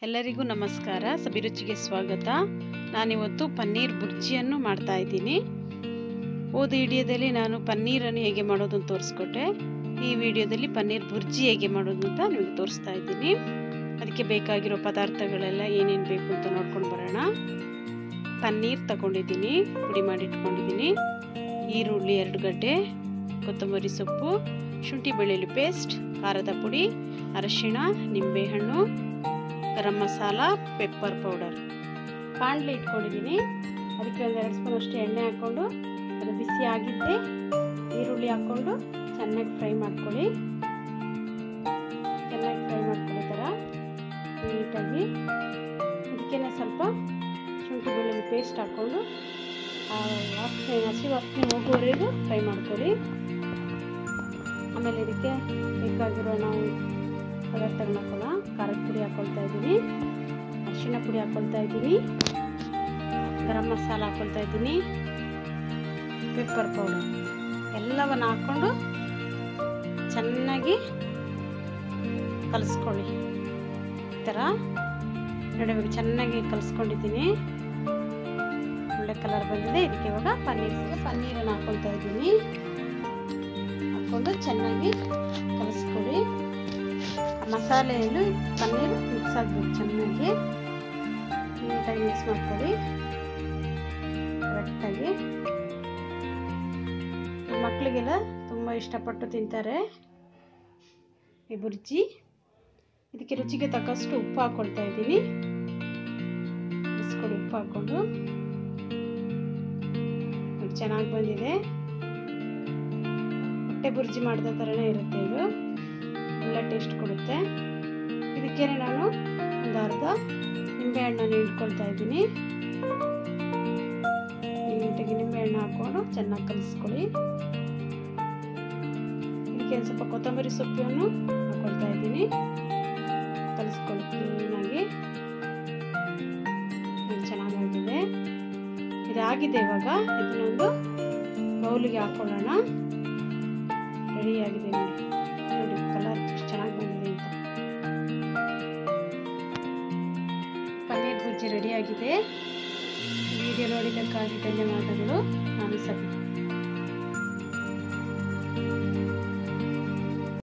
ಎಲ್ಲರಿಗೂ ನಮಸ್ಕಾರ ಸಬಿರುಚಿಗೆ ಸ್ವಾಗತ ನಾನಿವತ್ತು ಪನ್ನೀರ್ ಬುರ್ಜಿಯನ್ನು ಮಾಡ್ತಾ ಇದ್ದೀನಿ ಹೋದ ವಿಡಿಯೋದಲ್ಲಿ ನಾನು ಪನ್ನೀರನ್ನು ಹೇಗೆ ಮಾಡೋದು ಅಂತ ತೋರಿಸ್ಕೊಟ್ಟೆ ಈ ವಿಡಿಯೋದಲ್ಲಿ ಪನ್ನೀರ್ ಬುರ್ಜಿ ಹೇಗೆ ಮಾಡೋದು ಅಂತ ನಿಮಗೆ ತೋರಿಸ್ತಾ ಇದ್ದೀನಿ ಅದಕ್ಕೆ ಬೇಕಾಗಿರೋ ಪದಾರ್ಥಗಳೆಲ್ಲ ಏನೇನು ಬೇಕು ಅಂತ ನೋಡ್ಕೊಂಡು ಬರೋಣ ಪನ್ನೀರ್ ತಗೊಂಡಿದ್ದೀನಿ ಪುಡಿ ಮಾಡಿ ಇಟ್ಕೊಂಡಿದ್ದೀನಿ ಈರುಳ್ಳಿ ಎರಡು ಗಡ್ಡೆ ಕೊತ್ತಂಬರಿ ಸೊಪ್ಪು ಶುಂಠಿ ಬೆಳ್ಳುಳ್ಳಿ ಪೇಸ್ಟ್ ಖಾರದ ಪುಡಿ ಅರಶಿಣ ನಿಂಬೆಹಣ್ಣು ಗರಂ ಮಸಾಲ ಪೆಪ್ಪರ್ ಪೌಡರ್ ಬಾಣಲೆ ಇಟ್ಕೊಂಡಿದ್ದೀನಿ ಅದಕ್ಕೆ ಒಂದು ಎರಡು ಸ್ಪೂನ್ ಅಷ್ಟು ಎಣ್ಣೆ ಹಾಕ್ಕೊಂಡು ಅದು ಬಿಸಿ ಆಗಿದ್ದೆ ಈರುಳ್ಳಿ ಹಾಕ್ಕೊಂಡು ಚೆನ್ನಾಗಿ ಫ್ರೈ ಮಾಡ್ಕೊಳ್ಳಿ ಚೆನ್ನಾಗಿ ಫ್ರೈ ಮಾಡ್ಕೊಳ್ಳಿ ಥರ ನೀಟಾಗಿ ಅದಕ್ಕೇನೆ ಸ್ವಲ್ಪ ಶುಂಠಿ ಬೆಳ್ಳುಳ್ಳಿ ಪೇಸ್ಟ್ ಹಾಕ್ಕೊಂಡು ವಾಸನೆ ಹಸಿ ವಾಸನೆ ಹೋಗುವವರೆಗೂ ಫ್ರೈ ಮಾಡ್ಕೊಳ್ಳಿ ಆಮೇಲೆ ಇದಕ್ಕೆ ಬೇಕಾಗಿರೋ ನಾವು ಪದಾರ್ಥಗಳನ್ನ ಹಾಕೋಣ ಖಾರದ ಪುಡಿ ಹಾಕ್ಕೊಳ್ತಾ ಇದ್ದೀನಿ ಅರಿಶಿಣ ಪುಡಿ ಹಾಕ್ಕೊಳ್ತಾ ಇದ್ದೀನಿ ಗರಂ ಮಸಾಲ ಹಾಕ್ಕೊಳ್ತಾ ಇದ್ದೀನಿ ಪೆಪ್ಪರ್ ಪೌಡರ್ ಎಲ್ಲವನ್ನು ಹಾಕ್ಕೊಂಡು ಚೆನ್ನಾಗಿ ಕಲಿಸ್ಕೊಳ್ಳಿ ಈ ಥರ ನಡುವೆ ಚೆನ್ನಾಗಿ ಕಲಿಸ್ಕೊಂಡಿದ್ದೀನಿ ಒಳ್ಳೆ ಕಲರ್ ಬಂದಿದೆ ಇದಕ್ಕೆ ಇವಾಗ ಪನ್ನೀರ್ ಪನ್ನೀರನ್ನು ಹಾಕ್ಕೊಳ್ತಾ ಇದ್ದೀನಿ ಹಾಕ್ಕೊಂಡು ಚೆನ್ನಾಗಿ ಕಲಿಸ್ಕೊಳ್ಳಿ ಮಸಾಲೆಯನ್ನು ಪನ್ನೀರ್ ಮಿಕ್ಸ್ ಆಗಬೇಕು ಚೆನ್ನಾಗಿ ನೀಟಾಗಿ ಮಿಕ್ಸ್ ಮಾಡ್ಕೊಳ್ಳಿ ಕರೆಕ್ಟಾಗಿ ಮಕ್ಕಳಿಗೆಲ್ಲ ತುಂಬ ಇಷ್ಟಪಟ್ಟು ತಿಂತಾರೆ ಈ ಬುರ್ಜಿ ಇದಕ್ಕೆ ರುಚಿಗೆ ತಕ್ಕಷ್ಟು ಉಪ್ಪು ಹಾಕ್ಕೊಳ್ತಾ ಇದ್ದೀನಿ ಬಿಸ್ಕೊಡಿ ಉಪ್ಪು ಹಾಕ್ಕೊಂಡು ಚೆನ್ನಾಗಿ ಬಂದಿದೆ ಮೊಟ್ಟೆ ಬುರ್ಜಿ ಮಾಡಿದ ಥರನೇ ಇರುತ್ತೆ ಇದು ಒಳ್ಳೆ ಟೇಸ್ಟ್ ಕೊಡುತ್ತೆ ಇದಕ್ಕೇನೆ ನಾನು ಒಂದು ಅರ್ಧ ನಿಂಬೆಹಣ್ಣನ್ನು ಇಟ್ಕೊಳ್ತಾ ಇದ್ದೀನಿ ನೀಟಾಗಿ ನಿಂಬೆಹಣ್ಣು ಹಾಕ್ಕೊಂಡು ಚೆನ್ನಾಗಿ ಕಲಿಸ್ಕೊಳ್ಳಿ ಇದಕ್ಕೆ ಒಂದು ಸ್ವಲ್ಪ ಕೊತ್ತಂಬರಿ ಸೊಪ್ಪನ್ನು ಹಾಕ್ಕೊಳ್ತಾ ಇದ್ದೀನಿ ಕಲಿಸ್ಕೊಳ್ಳಿ ಕ್ಲೀನಾಗಿ ಚೆನ್ನಾಗಾಗಿದೆ ಇದಾಗಿದೆ ಇವಾಗ ಇದನ್ನೊಂದು ಬೌಲಿಗೆ ಹಾಕೊಳ್ಳೋಣ ರೆಡಿಯಾಗಿದೆ ನೋಡಿ ನೋಡಿ ಕಲರ್ ಎಷ್ಟು ಚೆನ್ನಾಗಿ ಬಂದಿದೆ ಅಂತ ಪನ್ನೀರ್ ಬುಜ್ಜಿ ರೆಡಿಯಾಗಿದೆ ವಿಡಿಯೋ ನೋಡಿದ್ದಕ್ಕಾಗಿ ಧನ್ಯವಾದಗಳು ನಾನು ಸಬಿ